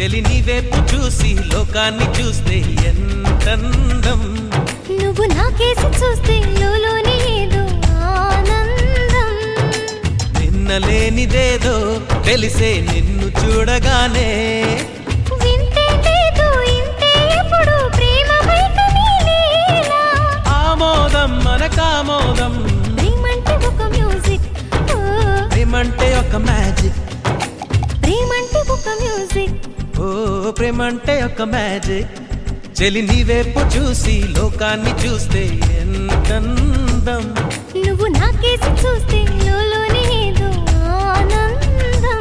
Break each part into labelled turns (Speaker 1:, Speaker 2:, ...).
Speaker 1: చెలి నీ వైపు చూసి లోకాన్ని చూస్తే ఎంతందం
Speaker 2: నువ్వు నాకేసి చూస్తే లోలోని ఏదో ఆనందం
Speaker 1: నిన్న లేనిదేదో తెలిసే నిన్ను చూడగానే
Speaker 2: వింతే లేదు ఇంతే ఎప్పుడు ప్రేమ బయట నీలేలా
Speaker 1: ఆమోదం మనకామోదం
Speaker 2: ప్రేమంటే ఒక మ్యూజిక్ ఓ,
Speaker 1: ప్రేమంటే ఒక మ్యాజిక్
Speaker 2: ప్రేమంటే ఒక మ్యూజిక్
Speaker 1: ఓ ప్రేమంటే ఒక మ్యాజిక్ చెలి నీ వైపు చూసి లోకాన్ని చూస్తే ఎంతందం
Speaker 2: నువ్వు నాకేసి చూస్తే లోలోని ఏదో ఆనందం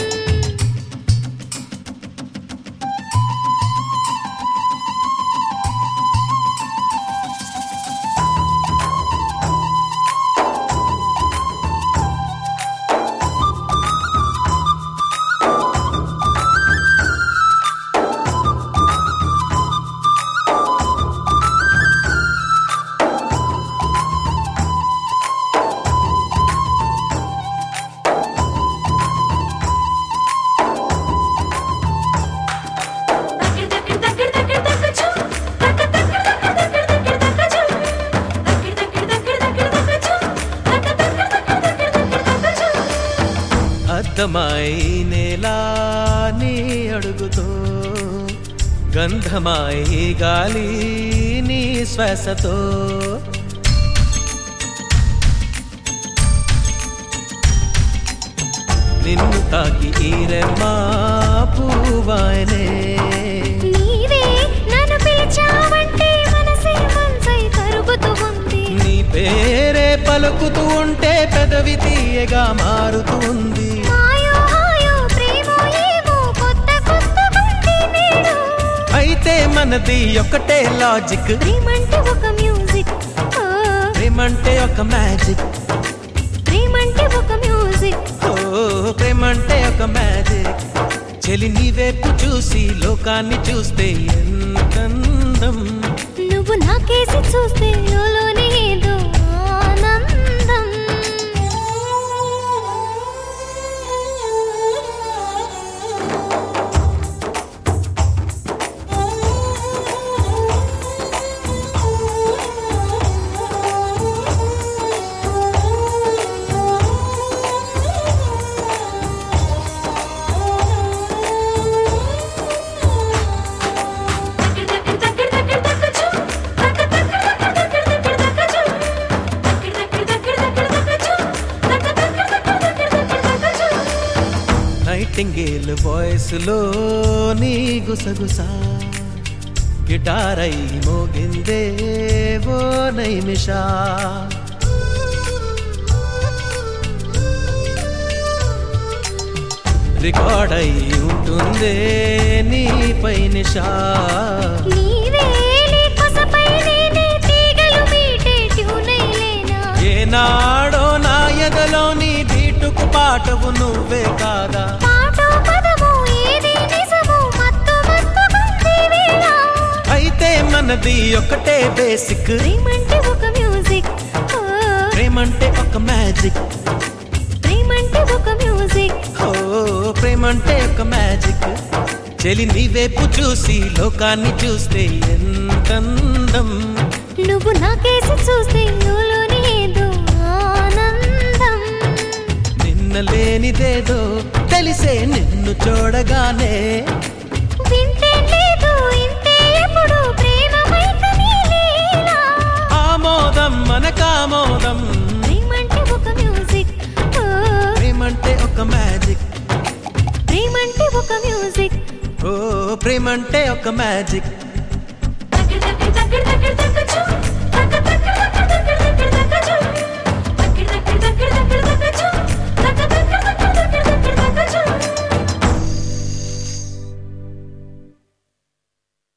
Speaker 1: అద్దమాయి నేలా నీ అడుగుతో గంధమాయి గాలి నీ శ్వాసతో నిన్ను తాకి ఈరెమ్మా పూవాయనే
Speaker 2: నీవే నన్ను పిలిచావంటే మనసే మంచై కరుగుతూ ఉంది
Speaker 1: నీ పేరే పలుకుతూ ఉంటే పెదవి తీయగా మారుతూ ఉంది
Speaker 2: మాయో హాయో ప్రేమో ఏమో కొత్త కొత్త ఉంది నేడు
Speaker 1: అయితే మనది ఒకటే లాజిక్
Speaker 2: ప్రేమంటే ఒక మ్యూజిక్ ఓ
Speaker 1: ప్రేమంటే ఒక మ్యాజిక్
Speaker 2: ప్రేమంటే ఒక మ్యూజిక్
Speaker 1: ఓ ప్రేమంటే ఒక మ్యాజిక్ చెలి నీ వైపు చూసి లోకాన్ని చూస్తే ఎంతందం
Speaker 2: నువ్వు నాకేసి చూస్తే లోలోని ఏదో ఆనందం
Speaker 1: నైటింగేల్ వాయిస్ లో నీ గుసగుసా గిటార్ అయి మోగిందే ఓ నైమిషా రికార్డ్ అయి ఉంటుందే నీ పైనిషా
Speaker 2: నీవే నీ కొసపై నేనే తీగలు మీటే ట్యూనైలేనా
Speaker 1: ఏనాడో నా ఎదలో నీ బీటుకు పాటవు నువ్వే కాదా
Speaker 2: పాటో పదమో ఏది నిజమో మత్తు మత్తుకుంది వేళ
Speaker 1: అయితే మనది ఒకటే బేసిక్
Speaker 2: ప్రేమంటే ఒక మ్యూజిక్ ఓ
Speaker 1: ప్రేమంటే ఒక మ్యాజిక్
Speaker 2: ప్రేమంటే ఒక మ్యూజిక్
Speaker 1: ఓ ప్రేమంటే ఒక మ్యాజిక్ చెలి నీ వైపు చూసి లోకాన్ని చూస్తే ఎంతందం
Speaker 2: నువ్వు నాకేసి చూస్తే లోలోని ఏదో ఆనందం
Speaker 1: నిన్న లేనిదేదో తెలిసే నిన్ను చూడగానే
Speaker 2: వింతే లేదు ఇంతే ఎప్పుడు ప్రేమ బయట నీలేలా
Speaker 1: ఆమోదం మనకామోదం
Speaker 2: ప్రేమంటే ఒక మ్యూజిక్ ఓ
Speaker 1: ప్రేమంటే ఒక మ్యాజిక్
Speaker 2: ప్రేమంటే ఒక మ్యూజిక్
Speaker 1: ఓ ప్రేమంటే ఒక మ్యాజిక్